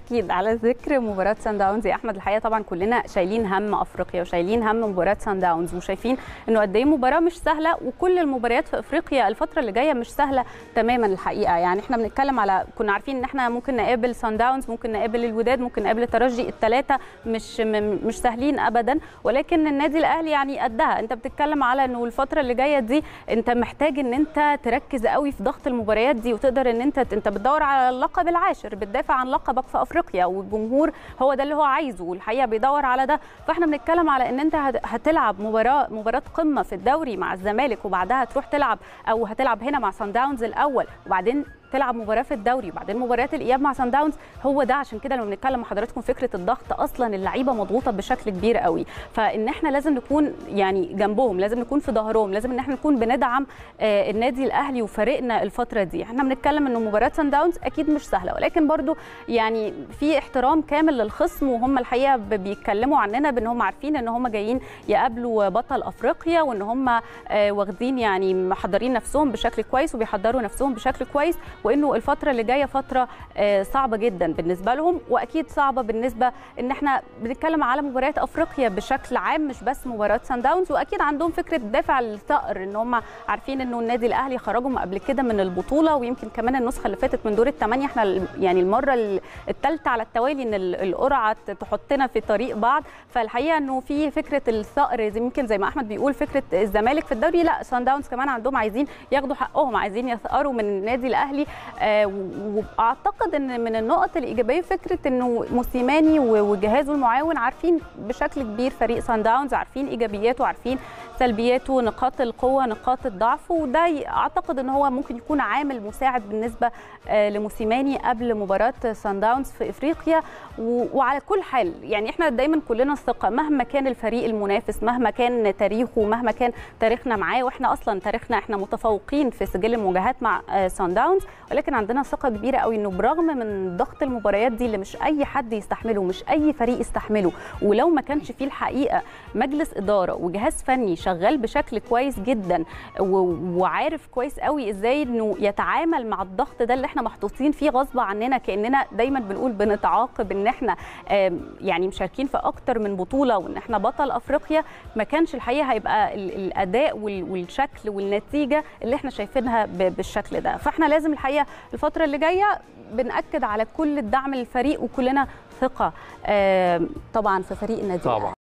اكيد على ذكر مباراه سان داونز يا احمد الحقيقه طبعا كلنا شايلين هم افريقيا وشايلين هم مباراه سان داونز وشايفين انه قد ايه مباراه مش سهله وكل المباريات في افريقيا الفتره اللي جايه مش سهله تماما الحقيقه يعني احنا بنتكلم على كنا عارفين ان احنا ممكن نقابل سان داونز ممكن نقابل الوداد ممكن نقابل الترجي الثلاثه مش م- مش سهلين ابدا ولكن النادي الاهلي يعني قدها انت بتتكلم على انه الفتره اللي جايه دي انت محتاج ان انت تركز قوي في ضغط المباريات دي وتقدر ان انت انت بتدور على اللقب العاشر بتدافع عن لقبك في افريقيا والجمهور هو ده اللي هو عايزه والحقيقه بيدور على ده فاحنا بنتكلم على ان انت هت- هتلعب مباراه مباراه قمه في الدوري مع الزمالك وبعدها تروح تلعب او هتلعب هنا مع سان داونز الاول وبعدين تلعب مباراه في الدوري وبعدين مباريات الاياب مع سان داونز هو ده عشان كده لما بنتكلم مع حضراتكم فكره الضغط اصلا اللعيبه مضغوطه بشكل كبير قوي فان احنا لازم نكون يعني جنبهم لازم نكون في ظهرهم لازم ان احنا نكون بندعم آه، النادي الاهلي وفريقنا الفتره دي احنا بنتكلم انه مباراه سان داونز اكيد مش سهله ولكن برضو يعني في احترام كامل للخصم وهم الحقيقه ب- بيتكلموا عننا بان هم عارفين ان هم جايين يقابلوا بطل افريقيا وان هم آه، واخدين يعني محضرين نفسهم بشكل كويس وبيحضروا نفسهم بشكل كويس وانه الفتره اللي جايه فتره آه، صعبه جدا بالنسبه لهم واكيد صعبه بالنسبه ان احنا بنتكلم على مباريات افريقيا بشكل عام مش بس مباراه سان داونز واكيد عندهم فكره دافع الثأر ان هم عارفين انه النادي الاهلي خرجهم قبل كده من البطوله ويمكن كمان النسخه اللي فاتت من دور الثمانيه احنا ال- يعني المره الثالثه على التوالي ان ال- القرعه تحطنا في طريق بعض فالحقيقه انه في فكره الثأر زي يمكن زي ما احمد بيقول فكره الزمالك في الدوري لا سان داونز كمان عندهم عايزين ياخدوا حقهم عايزين يثأروا من النادي الاهلي آه، و- واعتقد ان من النقط الايجابيه فكره انه موسيماني و- وجهازه المعاون عارفين بشكل كبير فريق سان داونز عارفين ايجابياته عارفين سلبياته نقاط القوه نقاط الضعف وده ي- اعتقد ان هو ممكن يكون عامل مساعد بالنسبه آه، لموسيماني قبل مباراه سان داونز في افريقيا و- وعلى كل حال يعني احنا دايما كلنا الثقه مهما كان الفريق المنافس مهما كان تاريخه مهما كان تاريخنا معاه واحنا اصلا تاريخنا احنا متفوقين في سجل المواجهات مع آه، سان داونز ولكن عندنا ثقه كبيره قوي انه برغم من ضغط المباريات دي اللي مش اي حد يستحمله مش اي فريق يستحمله ولو ما كانش فيه الحقيقه مجلس اداره وجهاز فني شغال بشكل كويس جدا و- وعارف كويس قوي ازاي انه يتعامل مع الضغط ده اللي احنا محطوطين فيه غصب عننا كاننا دايما بنقول بنتعاقب ان احنا آم، يعني مشاركين في اكتر من بطوله وان احنا بطل افريقيا ما كانش الحقيقه هيبقى ال- الاداء وال- والشكل والنتيجه اللي احنا شايفينها ب- بالشكل ده فاحنا لازم الحقيقه الفتره اللي جايه بنأكد على كل الدعم للفريق وكلنا ثقه آم، طبعا في فريق النادي طبعا الأهلي.